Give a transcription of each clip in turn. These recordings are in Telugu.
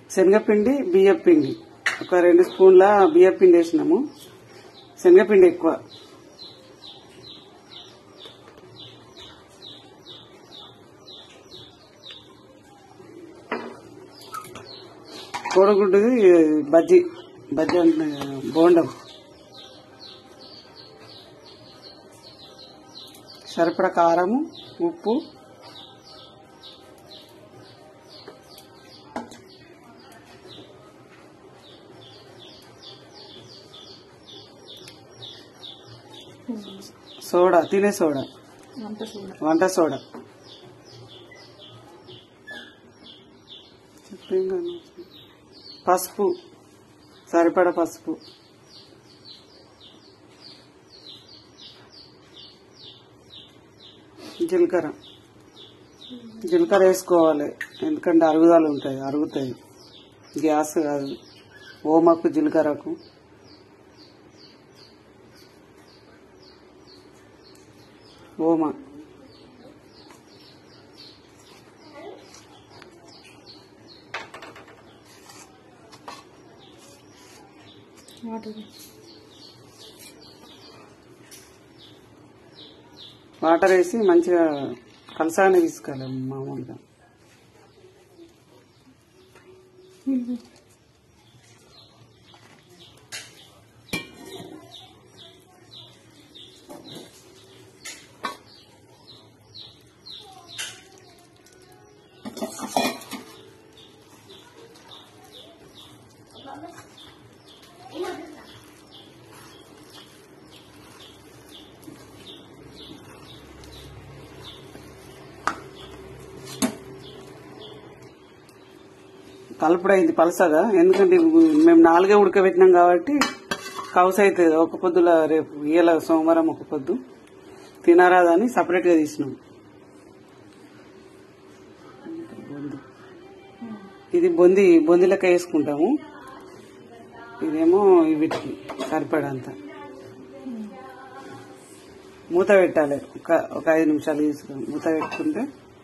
శనగపిండి బియ్యం పిండి ఒక రెండు స్పూన్ల బియ్యం పిండి వేసినాము శనగపిండి ఎక్కువ కోడిగుడ్డు బజ్జీ బజ్జీ అంటే బోండం సరిపడ కారము ఉప్పు సోడా తినే సోడా వంట సోడా వంట సోడా చెప్పేం కాదు. పసుపు సరిపడ పసుపు జీలకర్ర జీలకర్ర వేసుకోవాలి ఎందుకంటే అరుగుదల ఉంటాయి అరుగుతాయి గ్యాస్ కాదు ఓమకు జీలకర్రకు ఓమా వాటర్ వాటర్ వేసి మంచిగా కలసానే తీసుకోవాలి మామూలుగా కలుపుడు అయింది పలసగా ఎందుకంటే ఇవి మేము నాలుగే ఉడకబెట్టినాం కాబట్టి కౌస్ అవుతుంది ఒక పొద్దుల రేపు ఇయ్యాల సోమవారం ఒక పొద్దు తినరాదని సపరేట్గా తీసినాం ఇది బొంది బొంది లెక్క వేసుకుంటాము ఇదేమో వీటికి సరిపడంత మూత పెట్టాలి ఒక ఒక ఐదు నిమిషాలు తీసుకుని మూత పెట్టుకుంటే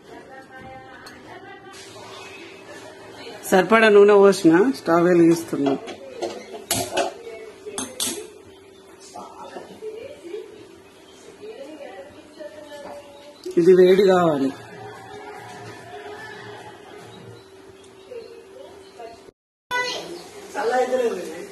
సరిపడా నూనె పోసిన స్టవ్ వెలిగిస్తున్నా ఇది వేడి కావాలి చల్ల అయితే